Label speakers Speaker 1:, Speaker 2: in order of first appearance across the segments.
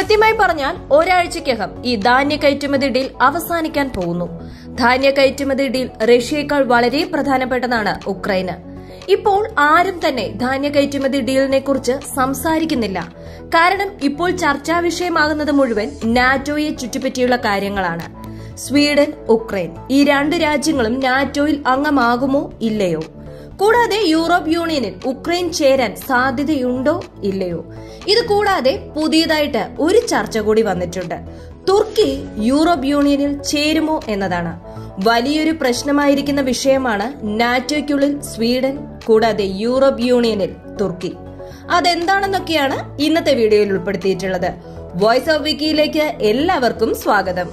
Speaker 1: കൃത്യമായി പറഞ്ഞാൽ ഒരാഴ്ചക്കകം ഈ ധാന്യ കയറ്റുമതി ഡീൽ അവസാനിക്കാൻ പോകുന്നു ധാന്യ കയറ്റുമതി ഡീൽ റഷ്യയേക്കാൾ വളരെ പ്രധാനപ്പെട്ടതാണ് ഉക്രൈന് ഇപ്പോൾ ആരും തന്നെ ധാന്യ കയറ്റുമതി ഡീലിനെ കുറിച്ച് സംസാരിക്കുന്നില്ല കാരണം ഇപ്പോൾ ചർച്ചാ വിഷയമാകുന്നത് മുഴുവൻ നാറ്റോയെ ചുറ്റിപ്പറ്റിയുള്ള കാര്യങ്ങളാണ് സ്വീഡൻ ഉക്രൈൻ ഈ രണ്ട് രാജ്യങ്ങളും നാറ്റോയിൽ അംഗമാകുമോ ഇല്ലയോ കൂടാതെ യൂറോപ്പ് യൂണിയനിൽ ഉക്രൈൻ ചേരാൻ സാധ്യതയുണ്ടോ ഇല്ലയോ ഇത് കൂടാതെ പുതിയതായിട്ട് ഒരു ചർച്ച കൂടി വന്നിട്ടുണ്ട് തുർക്കി യൂറോപ്പ് യൂണിയനിൽ ചേരുമോ എന്നതാണ് വലിയൊരു പ്രശ്നമായിരിക്കുന്ന വിഷയമാണ് നാറ്റോയ്ക്കുള്ളിൽ സ്വീഡൻ കൂടാതെ യൂറോപ്പ് യൂണിയനിൽ തുർക്കി അതെന്താണെന്നൊക്കെയാണ് ഇന്നത്തെ വീഡിയോയിൽ ഉൾപ്പെടുത്തിയിട്ടുള്ളത് വോയിസ് ഓഫ് വിക്കിയിലേക്ക് എല്ലാവർക്കും സ്വാഗതം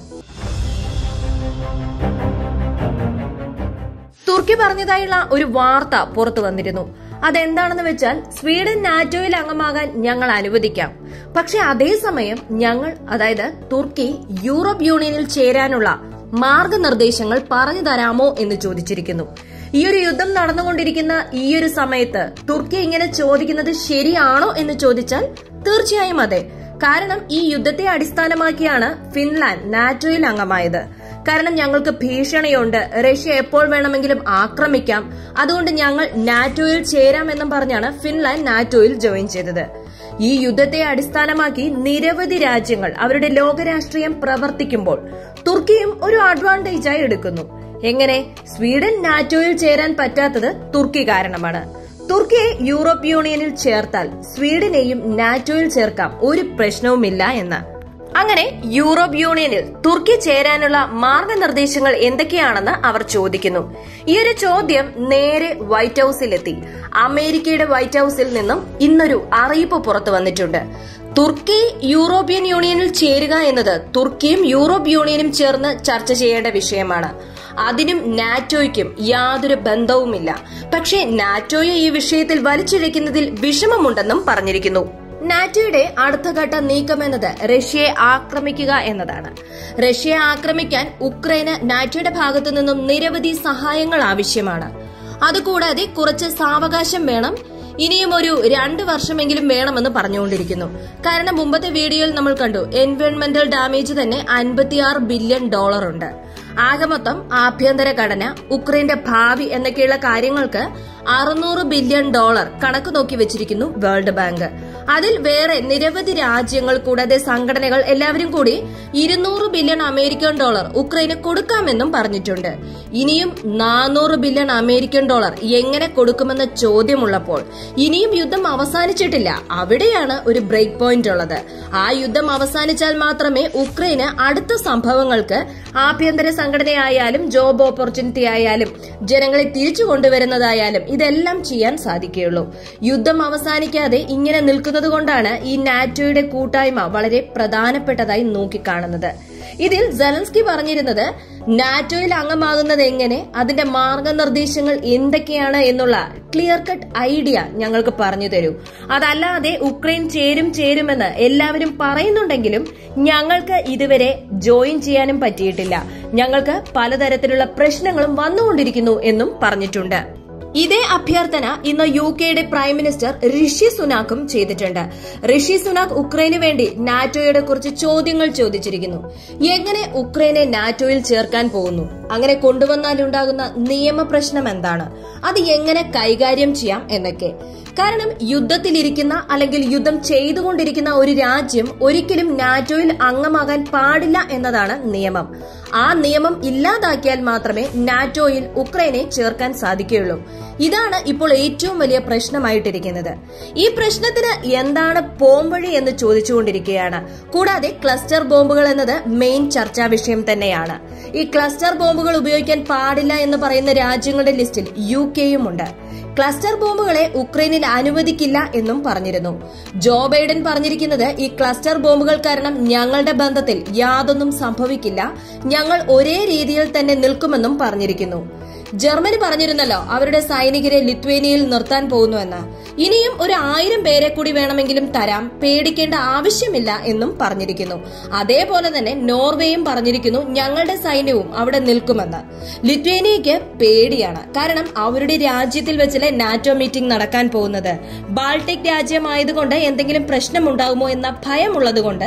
Speaker 1: തുർക്കി പറഞ്ഞതായുള്ള ഒരു വാർത്ത പുറത്തു വന്നിരുന്നു അതെന്താണെന്ന് വെച്ചാൽ സ്വീഡൻ നാറ്റോയിൽ അംഗമാകാൻ ഞങ്ങൾ അനുവദിക്കാം പക്ഷെ അതേസമയം ഞങ്ങൾ അതായത് തുർക്കി യൂറോപ്പ് യൂണിയനിൽ ചേരാനുള്ള മാർഗനിർദ്ദേശങ്ങൾ പറഞ്ഞു തരാമോ എന്ന് ചോദിച്ചിരിക്കുന്നു ഈ ഒരു യുദ്ധം നടന്നുകൊണ്ടിരിക്കുന്ന ഈ ഒരു സമയത്ത് തുർക്കി ഇങ്ങനെ ചോദിക്കുന്നത് ശരിയാണോ എന്ന് ചോദിച്ചാൽ തീർച്ചയായും അതെ കാരണം ഈ യുദ്ധത്തെ അടിസ്ഥാനമാക്കിയാണ് ഫിൻലാൻഡ് നാറ്റോയിൽ അംഗമായത് കാരണം ഞങ്ങൾക്ക് ഭീഷണിയുണ്ട് റഷ്യ എപ്പോൾ വേണമെങ്കിലും ആക്രമിക്കാം അതുകൊണ്ട് ഞങ്ങൾ നാറ്റോയിൽ ചേരാമെന്നും പറഞ്ഞാണ് ഫിൻലാൻഡ് നാറ്റോയിൽ ജോയിൻ ചെയ്തത് ഈ യുദ്ധത്തെ അടിസ്ഥാനമാക്കി നിരവധി രാജ്യങ്ങൾ അവരുടെ ലോകരാഷ്ട്രീയം പ്രവർത്തിക്കുമ്പോൾ തുർക്കിയും ഒരു അഡ്വാൻറ്റേജായി എടുക്കുന്നു എങ്ങനെ സ്വീഡൻ നാറ്റോയിൽ ചേരാൻ പറ്റാത്തത് തുർക്കി കാരണമാണ് തുർക്കിയെ യൂറോപ്പ് യൂണിയനിൽ ചേർത്താൽ സ്വീഡനെയും നാറ്റോയിൽ ചേർക്കാം ഒരു പ്രശ്നവുമില്ല എന്ന് അങ്ങനെ യൂറോപ്പ് യൂണിയനിൽ തുർക്കി ചേരാനുള്ള മാർഗനിർദ്ദേശങ്ങൾ എന്തൊക്കെയാണെന്ന് അവർ ചോദിക്കുന്നു ഈ ഒരു ചോദ്യം നേരെ വൈറ്റ് ഹൌസിലെത്തി അമേരിക്കയുടെ വൈറ്റ് ഹൌസിൽ നിന്നും ഇന്നൊരു അറിയിപ്പ് പുറത്തു വന്നിട്ടുണ്ട് തുർക്കി യൂറോപ്യൻ യൂണിയനിൽ ചേരുക എന്നത് തുർക്കിയും യൂറോപ്പ് യൂണിയനും ചേർന്ന് ചർച്ച ചെയ്യേണ്ട വിഷയമാണ് അതിനും നാറ്റോയ്ക്കും യാതൊരു ബന്ധവുമില്ല പക്ഷേ നാറ്റോയെ ഈ വിഷയത്തിൽ വലിച്ചിഴയ്ക്കുന്നതിൽ വിഷമമുണ്ടെന്നും പറഞ്ഞിരിക്കുന്നു നാറ്റോയുടെ അടുത്ത ഘട്ട നീക്കമെന്നത് റഷ്യയെ ആക്രമിക്കുക എന്നതാണ് റഷ്യയെ ആക്രമിക്കാൻ ഉക്രൈന് നാറ്റോയുടെ ഭാഗത്തു നിന്നും നിരവധി സഹായങ്ങൾ ആവശ്യമാണ് അതുകൂടാതെ കുറച്ച് സാവകാശം വേണം ഇനിയും ഒരു രണ്ട് വർഷമെങ്കിലും വേണമെന്ന് പറഞ്ഞുകൊണ്ടിരിക്കുന്നു കാരണം മുമ്പത്തെ വീഡിയോയിൽ നമ്മൾ കണ്ടു എൻവയോൺമെന്റൽ ഡാമേജ് തന്നെ അൻപത്തിയാറ് ബില്യൺ ഡോളർ ഉണ്ട് ആകെ മൊത്തം ആഭ്യന്തര ഘടന ഉക്രൈന്റെ ഭാവി എന്നൊക്കെയുള്ള കാര്യങ്ങൾക്ക് അറുന്നൂറ് ബില്യൺ ഡോളർ കണക്ക് നോക്കി വെച്ചിരിക്കുന്നു വേൾഡ് ബാങ്ക് അതിൽ വേറെ നിരവധി രാജ്യങ്ങൾ കൂടാതെ സംഘടനകൾ എല്ലാവരും കൂടി ഇരുന്നൂറ് ബില്യൺ അമേരിക്കൻ ഡോളർ ഉക്രൈന് കൊടുക്കാമെന്നും പറഞ്ഞിട്ടുണ്ട് ഇനിയും നാനൂറ് ബില്യൺ അമേരിക്കൻ ഡോളർ എങ്ങനെ കൊടുക്കുമെന്ന ചോദ്യമുള്ളപ്പോൾ ഇനിയും യുദ്ധം അവസാനിച്ചിട്ടില്ല അവിടെയാണ് ഒരു ബ്രേക്ക് പോയിന്റ് ഉള്ളത് ആ യുദ്ധം അവസാനിച്ചാൽ മാത്രമേ ഉക്രൈന് അടുത്ത സംഭവങ്ങൾക്ക് ആഭ്യന്തര സംഘടനയായാലും ജോബ് ഓപ്പർച്യൂണിറ്റി ആയാലും ജനങ്ങളെ തിരിച്ചു കൊണ്ടുവരുന്നതായാലും ഇതെല്ലാം ചെയ്യാൻ സാധിക്കുകയുള്ളൂ യുദ്ധം അവസാനിക്കാതെ ഇങ്ങനെ നിൽക്കുന്നത് കൊണ്ടാണ് ഈ നാറ്റോയുടെ കൂട്ടായ്മ വളരെ പ്രധാനപ്പെട്ടതായി നോക്കിക്കാണുന്നത് ഇതിൽ സെലൻസ്കി പറഞ്ഞിരുന്നത് നാറ്റോയിൽ അംഗമാകുന്നത് എങ്ങനെ അതിന്റെ മാർഗനിർദ്ദേശങ്ങൾ എന്തൊക്കെയാണ് എന്നുള്ള ക്ലിയർ കട്ട് ഐഡിയ ഞങ്ങൾക്ക് പറഞ്ഞു തരൂ അതല്ലാതെ ഉക്രൈൻ ചേരും ചേരുമെന്ന് എല്ലാവരും പറയുന്നുണ്ടെങ്കിലും ഞങ്ങൾക്ക് ഇതുവരെ ജോയിൻ ചെയ്യാനും പറ്റിയിട്ടില്ല ഞങ്ങൾക്ക് പലതരത്തിലുള്ള പ്രശ്നങ്ങളും വന്നുകൊണ്ടിരിക്കുന്നു എന്നും പറഞ്ഞിട്ടുണ്ട് ഇതേ അഭ്യർത്ഥന ഇന്ന് യു കെയുടെ പ്രൈം മിനിസ്റ്റർ ഋഷി സുനാക്കും ചെയ്തിട്ടുണ്ട് ഋഷി സുനാക് ഉക്രൈന് വേണ്ടി നാറ്റോയുടെ കുറച്ച് ചോദ്യങ്ങൾ ചോദിച്ചിരിക്കുന്നു എങ്ങനെ ഉക്രൈനെ നാറ്റോയിൽ ചേർക്കാൻ പോകുന്നു അങ്ങനെ കൊണ്ടുവന്നാലുണ്ടാകുന്ന നിയമപ്രശ്നം എന്താണ് അത് എങ്ങനെ കൈകാര്യം ചെയ്യാം എന്നൊക്കെ കാരണം യുദ്ധത്തിലിരിക്കുന്ന അല്ലെങ്കിൽ യുദ്ധം ചെയ്തുകൊണ്ടിരിക്കുന്ന ഒരു രാജ്യം ഒരിക്കലും നാറ്റോയിൽ അംഗമാകാൻ പാടില്ല എന്നതാണ് നിയമം ആ നിയമം ഇല്ലാതാക്കിയാൽ മാത്രമേ നാറ്റോയിൽ ഉക്രൈനെ ചേർക്കാൻ സാധിക്കുകയുള്ളൂ ഇതാണ് ഇപ്പോൾ ഏറ്റവും വലിയ പ്രശ്നമായിട്ടിരിക്കുന്നത് ഈ പ്രശ്നത്തിന് എന്താണ് പോംവഴി എന്ന് ചോദിച്ചുകൊണ്ടിരിക്കുകയാണ് കൂടാതെ ക്ലസ്റ്റർ ബോംബുകൾ എന്നത് മെയിൻ ചർച്ചാ വിഷയം തന്നെയാണ് ഈ ക്ലസ്റ്റർ ബോംബുകൾ ഉപയോഗിക്കാൻ പാടില്ല എന്ന് പറയുന്ന രാജ്യങ്ങളുടെ ലിസ്റ്റിൽ യു കെയും ഉണ്ട് ക്ലസ്റ്റർ ബോംബുകളെ ഉക്രൈനിൽ അനുവദിക്കില്ല എന്നും പറഞ്ഞിരുന്നു ജോ ബൈഡൻ പറഞ്ഞിരിക്കുന്നത് ഈ ക്ലസ്റ്റർ ബോംബുകൾ കാരണം ഞങ്ങളുടെ ബന്ധത്തിൽ യാതൊന്നും സംഭവിക്കില്ല ഞങ്ങൾ ഒരേ രീതിയിൽ തന്നെ നിൽക്കുമെന്നും പറഞ്ഞിരിക്കുന്നു ജർമ്മനി പറഞ്ഞിരുന്നല്ലോ അവരുടെ സൈനികരെ ലിത്വേനിയയിൽ നിർത്താൻ പോകുന്നുവെന്ന് ഇനിയും ഒരു ആയിരം പേരെ കൂടി വേണമെങ്കിലും തരാം പേടിക്കേണ്ട ആവശ്യമില്ല എന്നും പറഞ്ഞിരിക്കുന്നു അതേപോലെ തന്നെ നോർവേയും പറഞ്ഞിരിക്കുന്നു ഞങ്ങളുടെ സൈന്യവും അവിടെ നിൽക്കുമെന്ന് ലിത്വേനിയയ്ക്ക് പേടിയാണ് കാരണം അവരുടെ രാജ്യത്തിൽ വെച്ചിലെ നാറ്റോ മീറ്റിംഗ് നടക്കാൻ പോകുന്നത് ബാൾട്ടിക് രാജ്യമായതുകൊണ്ട് എന്തെങ്കിലും പ്രശ്നമുണ്ടാകുമോ എന്ന ഭയമുള്ളതുകൊണ്ട്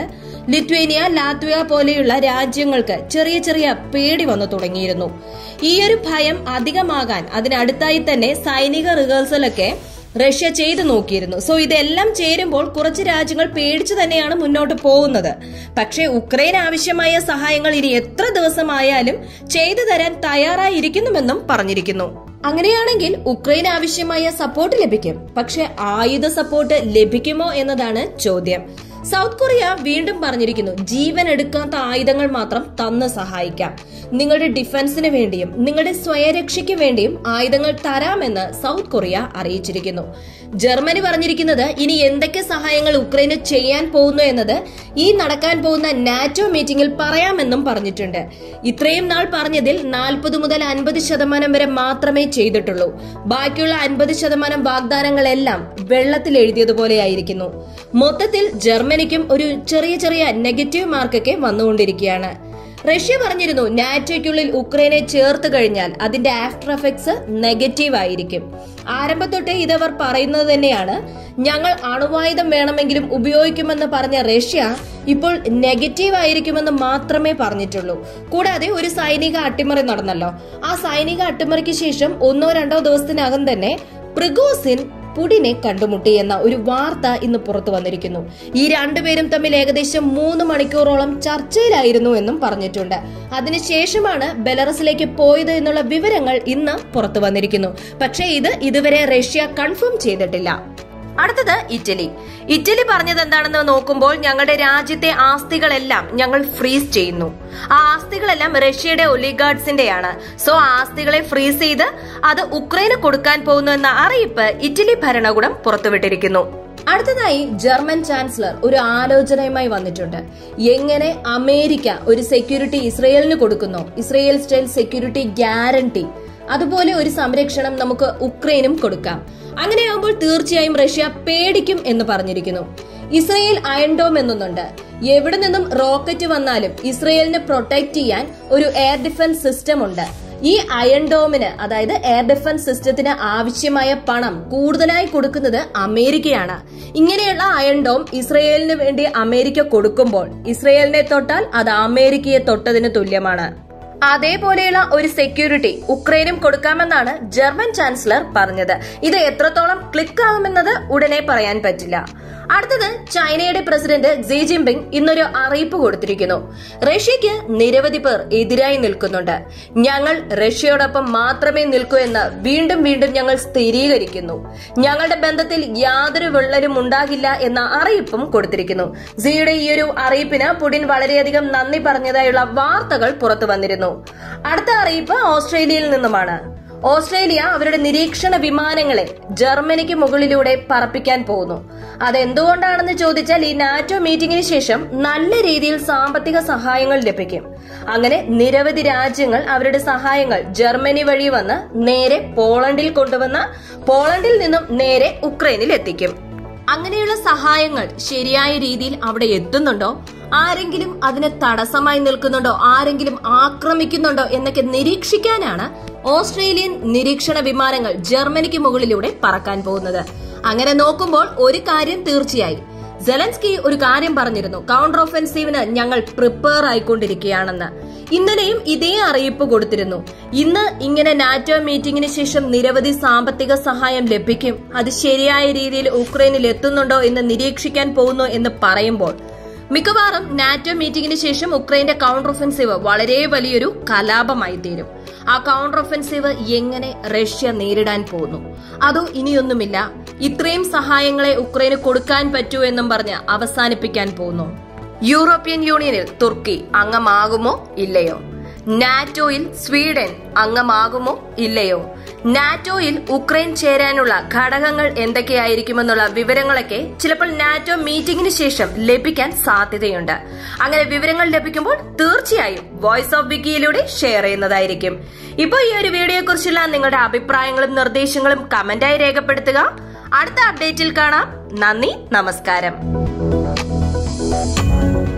Speaker 1: ലിത്വേനിയ ലാത്വിയ പോലെയുള്ള രാജ്യങ്ങൾക്ക് ചെറിയ ചെറിയ പേടി വന്നു തുടങ്ങിയിരുന്നു ഈ ഒരു ഭയം അധികമാകാൻ അതിനടുത്തായി തന്നെ സൈനിക റിഹേഴ്സലൊക്കെ റഷ്യ ചെയ്തു നോക്കിയിരുന്നു സോ ഇതെല്ലാം ചേരുമ്പോൾ കുറച്ച് രാജ്യങ്ങൾ പേടിച്ചു തന്നെയാണ് മുന്നോട്ട് പോകുന്നത് പക്ഷേ ഉക്രൈൻ ആവശ്യമായ സഹായങ്ങൾ ഇനി എത്ര ദിവസമായാലും ചെയ്തു തരാൻ തയ്യാറായിരിക്കുന്നുവെന്നും പറഞ്ഞിരിക്കുന്നു അങ്ങനെയാണെങ്കിൽ ഉക്രൈൻ ആവശ്യമായ സപ്പോർട്ട് ലഭിക്കും പക്ഷെ ആയുധ സപ്പോർട്ട് ലഭിക്കുമോ എന്നതാണ് ചോദ്യം സൗത്ത് കൊറിയ വീണ്ടും പറഞ്ഞിരിക്കുന്നു ജീവൻ എടുക്കാത്ത ആയുധങ്ങൾ മാത്രം തന്ന് സഹായിക്കാം നിങ്ങളുടെ ഡിഫൻസിന് വേണ്ടിയും നിങ്ങളുടെ സ്വയരക്ഷയ്ക്ക് വേണ്ടിയും ആയുധങ്ങൾ തരാമെന്ന് സൗത്ത് കൊറിയ അറിയിച്ചിരിക്കുന്നു ജർമ്മനി പറഞ്ഞിരിക്കുന്നത് ഇനി എന്തൊക്കെ സഹായങ്ങൾ ഉക്രൈന് ചെയ്യാൻ പോകുന്നു എന്നത് ഈ നടക്കാൻ പോകുന്ന നാറ്റോ മീറ്റിംഗിൽ പറയാമെന്നും പറഞ്ഞിട്ടുണ്ട് ഇത്രയും നാൾ പറഞ്ഞതിൽ നാൽപ്പത് മുതൽ അൻപത് ശതമാനം വരെ മാത്രമേ ചെയ്തിട്ടുള്ളൂ ബാക്കിയുള്ള അൻപത് ശതമാനം വാഗ്ദാനങ്ങളെല്ലാം വെള്ളത്തിൽ എഴുതിയതുപോലെയായിരിക്കുന്നു മൊത്തത്തിൽ ജർമ്മനിക്കും ഒരു ചെറിയ ചെറിയ നെഗറ്റീവ് മാർക്കൊക്കെ വന്നുകൊണ്ടിരിക്കുകയാണ് റഷ്യ പറഞ്ഞിരുന്നു നാറ്റോയ്ക്കുള്ളിൽ ഉക്രൈനെ ചേർത്ത് കഴിഞ്ഞാൽ അതിന്റെ ആഫ്റ്റർ എഫക്ട്സ് നെഗറ്റീവ് ആയിരിക്കും ആരംഭത്തൊട്ടേ ഇതവർ പറയുന്നത് തന്നെയാണ് ഞങ്ങൾ അണുവായുധം വേണമെങ്കിലും ഉപയോഗിക്കുമെന്ന് പറഞ്ഞ റഷ്യ ഇപ്പോൾ നെഗറ്റീവ് ആയിരിക്കുമെന്ന് മാത്രമേ പറഞ്ഞിട്ടുള്ളൂ കൂടാതെ ഒരു സൈനിക അട്ടിമറി നടന്നല്ലോ ആ സൈനിക അട്ടിമറിക്ക് ശേഷം ഒന്നോ രണ്ടോ ദിവസത്തിനകം തന്നെ പ്രിഗോസിൻ പുടിനെ കണ്ടുമുട്ടി എന്ന ഒരു വാർത്ത ഇന്ന് പുറത്തു വന്നിരിക്കുന്നു ഈ രണ്ടുപേരും തമ്മിൽ ഏകദേശം മൂന്ന് മണിക്കൂറോളം ചർച്ചയിലായിരുന്നു എന്നും പറഞ്ഞിട്ടുണ്ട് അതിനുശേഷമാണ് ബെലറസിലേക്ക് പോയത് എന്നുള്ള വിവരങ്ങൾ ഇന്ന് പുറത്തു വന്നിരിക്കുന്നു പക്ഷേ ഇത് ഇതുവരെ റഷ്യ കൺഫേം ചെയ്തിട്ടില്ല അടുത്തത് ഇറ്റലി ഇറ്റലി പറഞ്ഞത് എന്താണെന്ന് നോക്കുമ്പോൾ ഞങ്ങളുടെ രാജ്യത്തെ ആസ്തികളെല്ലാം ഞങ്ങൾ ഫ്രീസ് ചെയ്യുന്നു ആ ആസ്തികളെല്ലാം റഷ്യയുടെ ഒലിഗാർഡ്സിന്റെയാണ് സോ ആസ്തികളെ ഫ്രീസ് ചെയ്ത് അത് ഉക്രൈന് കൊടുക്കാൻ പോകുന്നു എന്ന അറിയിപ്പ് ഇറ്റലി ഭരണകൂടം പുറത്തുവിട്ടിരിക്കുന്നു അടുത്തതായി ജർമ്മൻ ചാൻസലർ ഒരു ആലോചനയുമായി വന്നിട്ടുണ്ട് എങ്ങനെ അമേരിക്ക ഒരു സെക്യൂരിറ്റി ഇസ്രയേലിന് കൊടുക്കുന്നു ഇസ്രയേൽ സ്റ്റൈൽ സെക്യൂരിറ്റി ഗ്യാരണ്ടി അതുപോലെ ഒരു സംരക്ഷണം നമുക്ക് ഉക്രൈനും കൊടുക്കാം അങ്ങനെയാകുമ്പോൾ തീർച്ചയായും റഷ്യ പേടിക്കും എന്ന് പറഞ്ഞിരിക്കുന്നു ഇസ്രയേൽ അയൺഡോം എന്നൊന്നുണ്ട് എവിടെ നിന്നും റോക്കറ്റ് വന്നാലും ഇസ്രയേലിനെ പ്രൊട്ടക്ട് ചെയ്യാൻ ഒരു എയർ ഡിഫൻസ് സിസ്റ്റം ഉണ്ട് ഈ അയൺ ഡോമിന് അതായത് എയർ ഡിഫൻസ് സിസ്റ്റത്തിന് ആവശ്യമായ പണം കൂടുതലായി കൊടുക്കുന്നത് അമേരിക്കയാണ് ഇങ്ങനെയുള്ള അയൺ ഡോം ഇസ്രയേലിന് വേണ്ടി അമേരിക്ക കൊടുക്കുമ്പോൾ ഇസ്രയേലിനെ തൊട്ടാൽ അത് അമേരിക്കയെ തൊട്ടതിന് തുല്യമാണ് അതേപോലെയുള്ള ഒരു സെക്യൂരിറ്റി ഉക്രൈനും കൊടുക്കാമെന്നാണ് ജർമ്മൻ ചാൻസലർ പറഞ്ഞത് ഇത് എത്രത്തോളം ക്ലിക്ക് ആകുമെന്നത് ഉടനെ പറയാൻ പറ്റില്ല അടുത്തത് ചൈനയുടെ പ്രസിഡന്റ് ജി ജിൻപിങ് ഇന്നൊരു അറിയിപ്പ് കൊടുത്തിരിക്കുന്നു റഷ്യക്ക് നിരവധി പേർ എതിരായി നിൽക്കുന്നുണ്ട് ഞങ്ങൾ റഷ്യയോടൊപ്പം മാത്രമേ നിൽക്കൂ എന്ന് വീണ്ടും വീണ്ടും ഞങ്ങൾ സ്ഥിരീകരിക്കുന്നു ഞങ്ങളുടെ ബന്ധത്തിൽ യാതൊരു വിള്ളലും ഉണ്ടാകില്ല എന്ന അറിയിപ്പും കൊടുത്തിരിക്കുന്നു സിയുടെ ഈ ഒരു അറിയിപ്പിന് പുടിൻ വളരെയധികം നന്ദി പറഞ്ഞതായുള്ള വാർത്തകൾ പുറത്തു വന്നിരുന്നു അടുത്ത അറിയിപ്പ് ഓസ്ട്രേലിയയിൽ നിന്നുമാണ് ഓസ്ട്രേലിയ അവരുടെ നിരീക്ഷണ വിമാനങ്ങളെ ജർമ്മനിക്ക് മുകളിലൂടെ പറപ്പിക്കാൻ പോകുന്നു അതെന്തുകൊണ്ടാണെന്ന് ചോദിച്ചാൽ ഈ നാറ്റോ മീറ്റിംഗിന് ശേഷം നല്ല രീതിയിൽ സാമ്പത്തിക സഹായങ്ങൾ ലഭിക്കും അങ്ങനെ നിരവധി രാജ്യങ്ങൾ അവരുടെ സഹായങ്ങൾ ജർമ്മനി വഴി വന്ന് നേരെ പോളണ്ടിൽ കൊണ്ടുവന്ന് പോളണ്ടിൽ നിന്നും നേരെ ഉക്രൈനിൽ എത്തിക്കും അങ്ങനെയുള്ള സഹായങ്ങൾ ശരിയായ രീതിയിൽ അവിടെ എത്തുന്നുണ്ടോ ആരെങ്കിലും അതിന് തടസ്സമായി നിൽക്കുന്നുണ്ടോ ആരെങ്കിലും ആക്രമിക്കുന്നുണ്ടോ എന്നൊക്കെ നിരീക്ഷിക്കാനാണ് ഓസ്ട്രേലിയൻ നിരീക്ഷണ വിമാനങ്ങൾ ജർമ്മനിക്ക് മുകളിലൂടെ പറക്കാൻ പോകുന്നത് അങ്ങനെ നോക്കുമ്പോൾ ഒരു കാര്യം തീർച്ചയായി സെലൻസ്കി ഒരു കാര്യം പറഞ്ഞിരുന്നു കൗണ്ടർ ഓഫൻസീവിന് ഞങ്ങൾ പ്രിപ്പയർ ആയിക്കൊണ്ടിരിക്കുകയാണെന്ന് ഇന്നലെയും ഇതേ അറിയിപ്പ് കൊടുത്തിരുന്നു ഇന്ന് ഇങ്ങനെ നാറ്റോ മീറ്റിംഗിന് ശേഷം നിരവധി സാമ്പത്തിക സഹായം ലഭിക്കും അത് ശരിയായ രീതിയിൽ ഉക്രൈനിൽ എത്തുന്നുണ്ടോ എന്ന് നിരീക്ഷിക്കാൻ പോകുന്നു എന്ന് പറയുമ്പോൾ മിക്കവാറും നാറ്റോ മീറ്റിംഗിന് ശേഷം ഉക്രൈന്റെ കൗണ്ടർ ഒഫൻസീവ് വളരെ വലിയൊരു കലാപമായി തീരും ആ കൗണ്ടർ ഒഫൻസീവ് എങ്ങനെ റഷ്യ നേരിടാൻ പോകുന്നു അതോ ഇനിയൊന്നുമില്ല ഇത്രയും സഹായങ്ങളെ ഉക്രൈന് കൊടുക്കാൻ പറ്റൂ എന്നും പറഞ്ഞ് അവസാനിപ്പിക്കാൻ പോകുന്നു യൂറോപ്യൻ യൂണിയനിൽ തുർക്കി അംഗമാകുമോ ഇല്ലയോ നാറ്റോയിൽ സ്വീഡൻ അംഗമാകുമോ ഇല്ലയോ നാറ്റോയിൽ ഉക്രൈൻ ചേരാനുള്ള ഘടകങ്ങൾ എന്തൊക്കെയായിരിക്കുമെന്നുള്ള വിവരങ്ങളൊക്കെ ചിലപ്പോൾ നാറ്റോ മീറ്റിംഗിന് ശേഷം ലഭിക്കാൻ സാധ്യതയുണ്ട് അങ്ങനെ വിവരങ്ങൾ ലഭിക്കുമ്പോൾ തീർച്ചയായും വോയിസ് ഓഫ് വിക്കിയിലൂടെ ഷെയർ ചെയ്യുന്നതായിരിക്കും ഇപ്പോൾ ഈ ഒരു വീഡിയോയെ കുറിച്ചുള്ള നിങ്ങളുടെ അഭിപ്രായങ്ങളും നിർദ്ദേശങ്ങളും കമന്റായി രേഖപ്പെടുത്തുക അടുത്ത അപ്ഡേറ്റിൽ കാണാം നന്ദി നമസ്കാരം